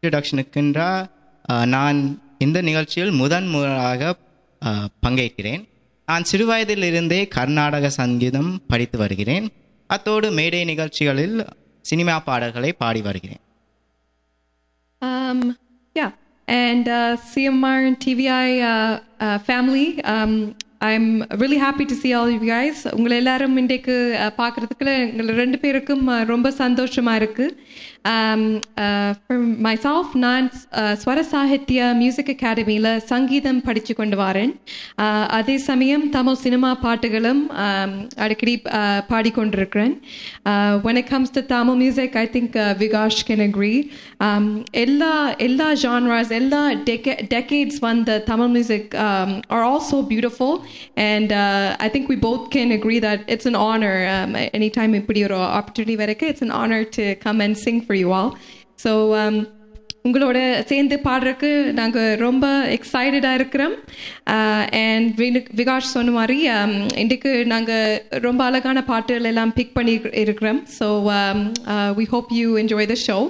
இன்ட்ரடக்ஷனுக்குன்றா நான் இந்த நிகழ்ச்சியில் முதன் முறையாக அஹ், பங்கேற்கிறேன் நான் சிறுவயதிலிருந்தே கர்நாடக சங்கீதம் படித்து வருகிறேன் அத்தோடு மேடை நிகழ்ச்சிகளில் சினிமா பாடல்களை பாடி வருகிறேன் Um, yeah, and uh, CMR and TVI uh, uh, family. Um, I'm really happy to see all of you guys. உங்களை எல்லாரும் இன்றைக்கு uh, பார்க்கறதுக்குள்ள எங்களை ரெண்டு பேருக்கும் uh, ரொம்ப சந்தோஷமா இருக்கு um, uh, for myself நான் uh, ஸ்வர சாகித்ய மியூசிக் அகாடமியில் சங்கீதம் படித்து கொண்டு வரேன் uh, அதே சமயம் தமிழ் சினிமா பாட்டுகளும் um, அடிக்கடி uh, பாடிக்கொண்டிருக்கிறேன் uh, when it comes to Tamil music I think uh, Vigash can agree um, எல்லா எல்லா genres எல்லா deca- decades வந்த Tamil music um, are all so beautiful and uh, I think we both can agree that it's an honor um, anytime இப்படி ஒரு opportunity வரைக்கும் it's an honor to come and sing for you all so um, உங்களோட சேர்ந்து பாடுறதுக்கு நாங்கள் ரொம்ப எக்ஸைட்டடாக இருக்கிறோம் அண்ட் விகாஷ் சொன்ன மாதிரி um, இன்றைக்கு நாங்கள் ரொம்ப அழகான பாட்டுகள் எல்லாம் பிக் பண்ணி இருக்கிறோம் so we hope you enjoy the show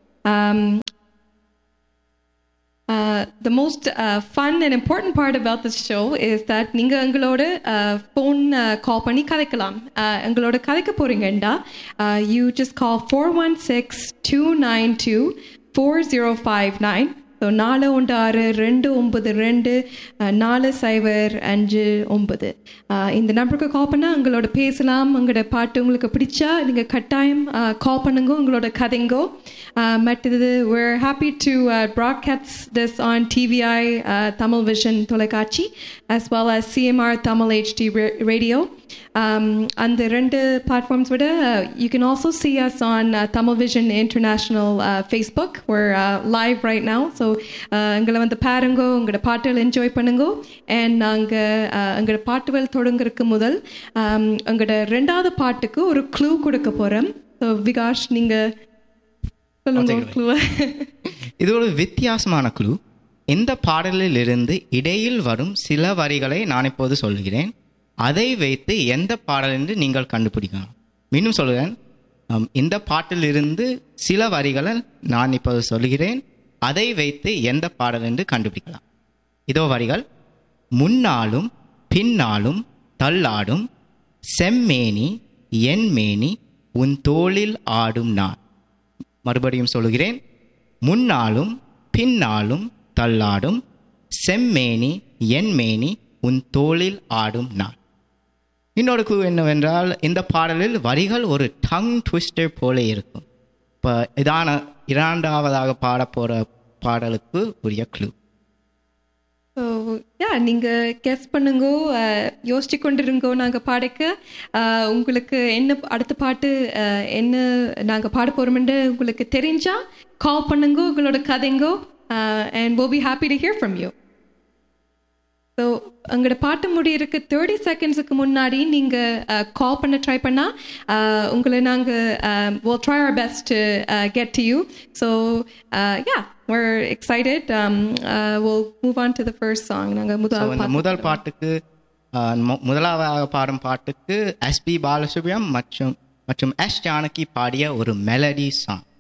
Uh, the most uh, fun and important part about this show is that நீங்க எங்களோட ஃபோன் கால் பண்ணி கதைக்கலாம் Uh, எங்களோட கதைக்க போறீங்கண்டா you just call four one six two nine two four zero five nine so நாலு ஒன்று ஆறு ரெண்டு ஒம்பது ரெண்டு அஹ், நாலு சைபர் அஞ்சு ஒம்பது அஹ், இந்த நம்பருக்கு கால் பண்ணால் உங்களோட பேசலாம் உங்களோட பாட்டு உங்களுக்கு பிடிச்சா நீங்கள் கட்டாயம் கால் பண்ணுங்க உங்களோட கதைங்கோ அஹ், மற்றது we're happy to uh, broadcast this on TVI uh, Tamil Vision தொலைக்காட்சி as well as CMR Tamil HD ra- radio um, அந்த ரெண்டு platforms விட uh, you can also see us on uh, Tamil Vision International uh, Facebook we're uh, live right now so uh, எங்களை வந்து பாருங்க உங்களோட பாட்டுகள் enjoy பண்ணுங்க and நாங்கள் எங்களோட பாட்டுகள் தொடங்குறதுக்கு முதல் um, எங்களோட ரெண்டாவது பாட்டுக்கு ஒரு க்ளூ கொடுக்க போகிறோம் ஸோ விகாஷ் நீங்கள் சொல்லுங்க ஒரு க்ளூவை இது ஒரு வித்தியாசமான குழு இந்த பாடலிலிருந்து இடையில் வரும் சில வரிகளை நான் இப்போது சொல்கிறேன் அதை வைத்து எந்த பாடல் என்று நீங்கள் கண்டுபிடிக்கலாம் மீண்டும் சொல்கிறேன் ஆம், இந்த பாட்டிலிருந்து சில வரிகளை நான் இப்போது சொல்கிறேன் அதை வைத்து எந்த பாடல் என்று கண்டுபிடிக்கலாம் இதோ வரிகள் முன்னாலும் பின்னாலும் தள்ளாடும் செம்மேனி என் மேனி உன் தோளில் ஆடும் நான் மறுபடியும் சொல்கிறேன் முன்னாலும் பின்னாலும் தள்ளாடும் செம்மேனி என் மேனி உன் தோளில் ஆடும் நான் இன்னொரு clue என்னவென்றால் இந்த பாடலில் வரிகள் ஒரு டங் ட்விஸ்டர் போல இருக்கும் இப்போ இதான இரண்டாவதாக பாட போகிற பாடலுக்கு உரிய க்ளூ ஸோ யா நீங்கள் கெஸ் பண்ணுங்க அஹ், யோசிச்சு கொண்டிருங்கோ நாங்கள் பாடைக்க அஹ், உங்களுக்கு என்ன அடுத்த பாட்டு அஹ், என்ன நாங்கள் பாட போகிறோம்னு உங்களுக்கு தெரிஞ்சா கால் பண்ணுங்க உங்களோட கதைங்கோ and we'll be happy to hear from you so உங்களோட பாட்டு முடியிருக்கு தேர்ட்டி செகண்ட்ஸுக்கு முன்னாடி நீங்கள் கால் பண்ண ட்ரை பண்ணால் உங்களை நாங்கள் we'll try our best to uh, get to you so uh, yeah we're excited um, uh, we'll move on to the first song நாங்கள் so முதல் இந்த முதல் பாட்டுக்கு ஆஹ், மு- முதலாவதாக பாடும் பாட்டுக்கு எஸ்பி பாலசுப்ரியம் மற்றும் மற்றும் எஸ் ஜானகி பாடிய ஒரு மெலடி சாங்